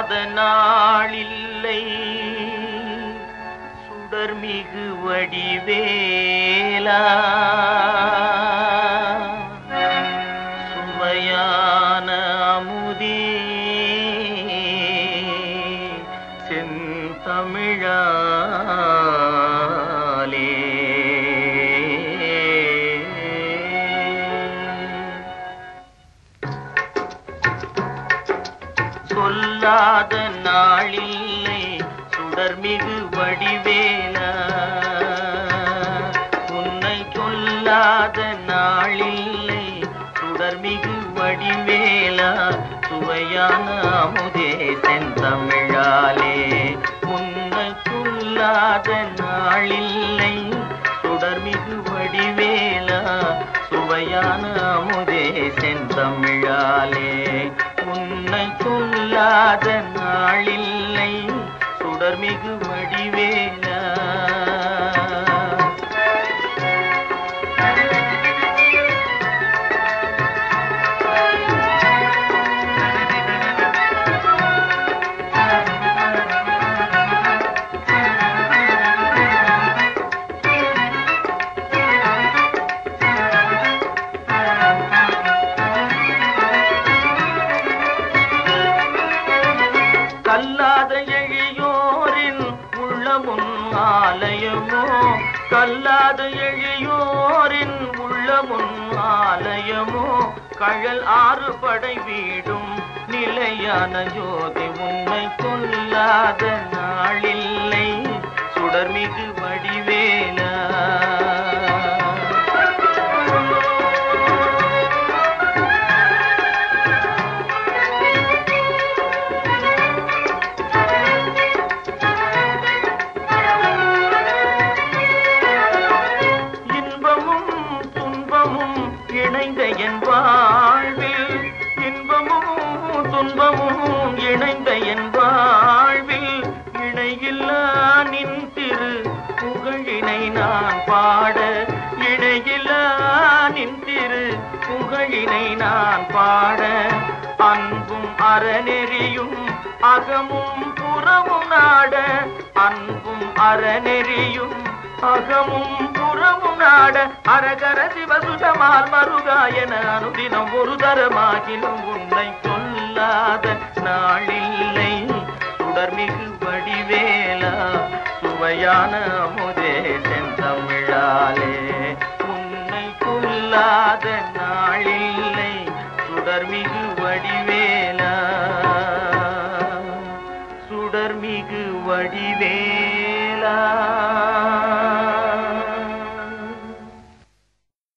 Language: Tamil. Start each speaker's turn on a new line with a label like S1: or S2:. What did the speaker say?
S1: சொல்லாத நாளில்லை சுடர்மிகு வடிவேலா சுவையான அமுதே செந்தமிழாலே சொல்லாத நாளில்லை சுடர்மிகு வடிவேலா உன்னை சொல்லாத நாளில்லை சுடர்மிகு வடிவேலா சுவையான அமுதே செந்தமிழாலே உன்னை சொல்லாத நாளில்லை சுடர்மிகு வடிவேலா சுவையான அமுதே செந்தமிழாலே உன்னை சொல்லாத நாளில்லை சுடர்மிகு வடிவேலா கல்லாத எழியோரின் உள்ளமுன் ஆலயமோ கல்லாத எழியோரின் உள்ளமுன் ஆலயமோ கழல் ஆறு படை வீடும் நிலையான ஜோதி உன்னை கொல்லாத நாளில்லை சுடர்மிகு வடிவேலா இன்பமும் துன்பமும் இணைந்த என் வாழ்வில் இன்பமும் துன்பமும் இணைந்த என் வாழ்வில் இணையில்லா நின் திரு புகழினை நான் பாட இணையில்லா நின் திரு புகழினை நான் பாட அன்பும் அறநெறியும் அகமும் புறமும் நாட அன்பும் அறநெறியும் அகமும் புறமும் நாட அரகர சிவசுஷமால் மருகாயன அனுதினம் ஒரு தரமாகிலும் உன்னை கொல்லாத நாளில்லை சுடர்மிகு வடிவேலா சுவையான அமுதே செந்தமிழாலே உன்னை கொல்லாத நாளில்லை சுடர்மிகு வடிவேலா சுடர்மிகு வடிவேலா